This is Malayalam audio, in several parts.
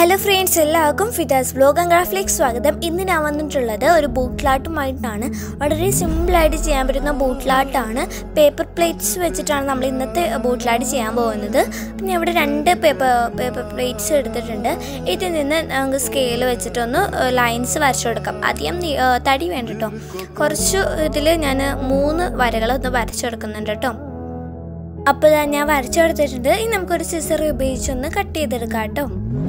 ഹലോ ഫ്രണ്ട്സ് എല്ലാവർക്കും ഫിതാസ് ബ്ലോഗ് ആൻഡ് ക്രാഫ്റ്റിലേക്ക് സ്വാഗതം ഇന്ന് ഞാൻ വന്നിട്ടുള്ളത് ഒരു ബൂട്ട്ലാട്ടുമായിട്ടാണ് വളരെ സിമ്പിളായിട്ട് ചെയ്യാൻ പറ്റുന്ന ബൂട്ട്ലാട്ടാണ് പേപ്പർ പ്ലേറ്റ്സ് വെച്ചിട്ടാണ് നമ്മൾ ഇന്നത്തെ ബൂട്ട്ലാട്ട് ചെയ്യാൻ പോകുന്നത് പിന്നെ ഇവിടെ രണ്ട് പേപ്പർ പേപ്പർ പ്ലേറ്റ്സ് എടുത്തിട്ടുണ്ട് ഇതിൽ നിന്ന് നമുക്ക് സ്കെയിൽ വെച്ചിട്ടൊന്ന് ലൈൻസ് വരച്ചു കൊടുക്കാം അധികം നീ- ആ, തടി വേണ്ട കേട്ടോ കുറച്ച് ഇതിൽ ഞാൻ മൂന്ന് വരകളൊന്ന് വരച്ചു കൊടുക്കുന്നുണ്ട് കേട്ടോ അപ്പോൾ ഇതാ ഞാൻ വരച്ചു കൊടുത്തിട്ടുണ്ട് ഇനി നമുക്കൊരു സിസർ ഉപയോഗിച്ചൊന്ന് കട്ട് ചെയ്തെടുക്കാം കേട്ടോ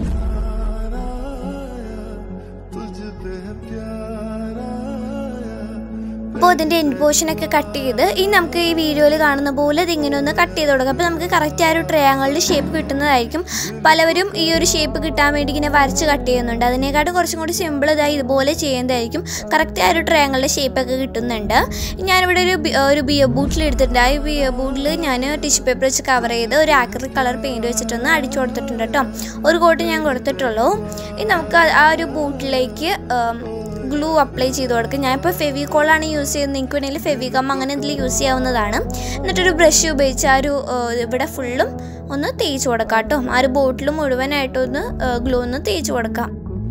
അപ്പോൾ ഇതിൻ്റെ എൻഡ് പോർഷനൊക്കെ കട്ട് ചെയ്ത് ഇനി നമുക്ക് ഈ വീഡിയോയിൽ കാണുന്ന പോലെ ഇതിങ്ങനെ ഒന്ന് കട്ട് ചെയ്ത് കൊടുക്കാം അപ്പോൾ നമുക്ക് കറക്റ്റ് ആ ഒരു ട്രയാങ്കിളിൻ്റെ ഷേപ്പ് കിട്ടുന്നതായിരിക്കും പലവരും ഈ ഒരു ഷേപ്പ് കിട്ടാൻ വേണ്ടി ഇങ്ങനെ വരച്ച് കട്ട് ചെയ്യുന്നുണ്ട് അതിനേക്കാട്ടും കുറച്ചും കൂടി സിമ്പിൾ ഇതായി ഇതുപോലെ ചെയ്യുന്നതായിരിക്കും കറക്റ്റ് ആ ഒരു ട്രയാങ്കിളിൻ്റെ ഷേപ്പൊക്കെ കിട്ടുന്നുണ്ട് ഞാനിവിടെ ഒരു ബി- ഒരു ബിയർ ബൂട്ടിൽ എടുത്തിട്ടുണ്ട് ആ ബിയർ ബൂട്ടിൽ ഞാൻ ടിഷ്യൂ പേപ്പർ വെച്ച് കവർ ചെയ്ത് ഒരു ആക്രി കളർ പെയിൻറ് വെച്ചിട്ടൊന്ന് അടിച്ചു കൊടുത്തിട്ടുണ്ട് കേട്ടോ ഒരു കോട്ട് ഞാൻ കൊടുത്തിട്ടുള്ളൂ ഇനി നമുക്ക് ആ- ആ ഒരു ബൂട്ടിലേക്ക് ഗ്ലൂ അപ്ലൈ ചെയ്ത് കൊടുക്കും ഞാനിപ്പോൾ ഫെവിക്കോളാണ് യൂസ് ചെയ്യുന്നത് നിങ്ങൾക്ക് വേണമെങ്കിൽ ഫെവികം അങ്ങനെ ഇതിൽ യൂസ് ചെയ്യാവുന്നതാണ് എന്നിട്ടൊരു ബ്രഷ് ഉപയോഗിച്ച് ആ ഒരു ഏഹ്, ഇവിടെ ഫുള്ളും ഒന്ന് തേച്ച് കൊടുക്കാം കേട്ടോ ആ ഒരു ബോട്ടിൽ മുഴുവനായിട്ടൊന്ന് ഗ്ലൂ ഒന്ന് തേച്ച് കൊടുക്കാം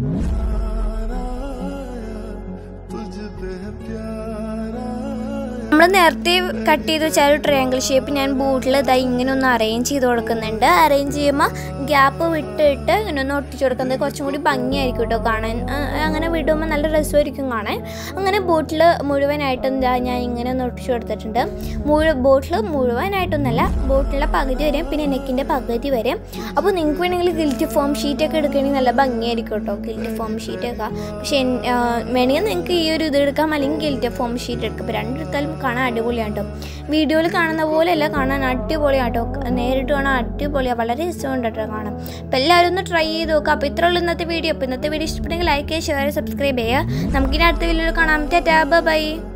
നമ്മൾ നേരത്തെ കട്ട് ചെയ്ത് വെച്ച ആ ഒരു ട്രയാങ്കിൾ ഷേപ്പ് ഞാൻ ബോട്ടിൽ ഇതാ ഇങ്ങനെ ഒന്ന് അറേഞ്ച് ചെയ്ത് കൊടുക്കുന്നുണ്ട് അറേഞ്ച് ചെയ്യുമ്പോൾ ഗ്യാപ്പ് വിട്ടിട്ട് ഇങ്ങനെ ഒന്ന് ഒട്ടിച്ച് കൊടുക്കുന്നത് കുറച്ചും കൂടി ഭംഗിയായിരിക്കും കേട്ടോ കാണാൻ ആ, അങ്ങനെ വിടുമ്പോൾ നല്ല രസമായിരിക്കും കാണാൻ അങ്ങനെ ബോട്ടിൽ മുഴുവനായിട്ടും ഇതാ ഞാൻ ഇങ്ങനെ ഒന്ന് ഒട്ടിച്ച് കൊടുത്തിട്ടുണ്ട് മുഴുവൻ ബോട്ടിൽ മുഴുവനായിട്ടൊന്നല്ല ബോട്ടിലെ പകുതി വരെ പിന്നെ നെക്കിൻ്റെ പകുതി വരെ അപ്പോൾ നിങ്ങൾക്ക് വേണമെങ്കിൽ ഗിൽറ്റ് ഫോം ഷീറ്റൊക്കെ എടുക്കുകയാണെങ്കിൽ നല്ല ഭംഗിയായിരിക്കും കേട്ടോ ഗിൽറ്റ് ഫോം ഷീറ്റൊക്കെ പക്ഷേ എൻ- ആ, വേണമെങ്കിൽ നിങ്ങൾക്ക് ഈ ഒരു ഇത് എടുക്കാം അല്ലെങ്കിൽ ഗിൽറ്റ് ഫോം ഷീറ്റ് എടുക്കാം അപ്പോൾ രണ്ടെടുത്താലും കാണാൻ അടിപൊളിയാണ് കേട്ടോ വീഡിയോയിൽ കാണുന്ന പോലെയല്ല കാണാൻ അടിപൊളിയാണ് കേട്ടോ നേരിട്ട് കാണാൻ അടിപൊളിയാണ് വളരെ ഇഷ്ടമുണ്ട് കേട്ടോ കാണാൻ അപ്പോൾ എല്ലാവരും ഒന്ന് ട്രൈ ചെയ്ത് നോക്കുക അപ്പോൾ ഇത്രയുള്ള ഇന്നത്തെ വീഡിയോ അപ്പോൾ ഇന്നത്തെ വീഡിയോ ഇഷ്ടപ്പെട്ടെങ്കിൽ ലൈക്ക് ചെയ്യുക ഷെയർ സബ്സ്ക്രൈബ് ചെയ്യുക നമുക്കിനി അടുത്ത വീഡിയോയിൽ കാണാം ടാറ്റാ ബൈ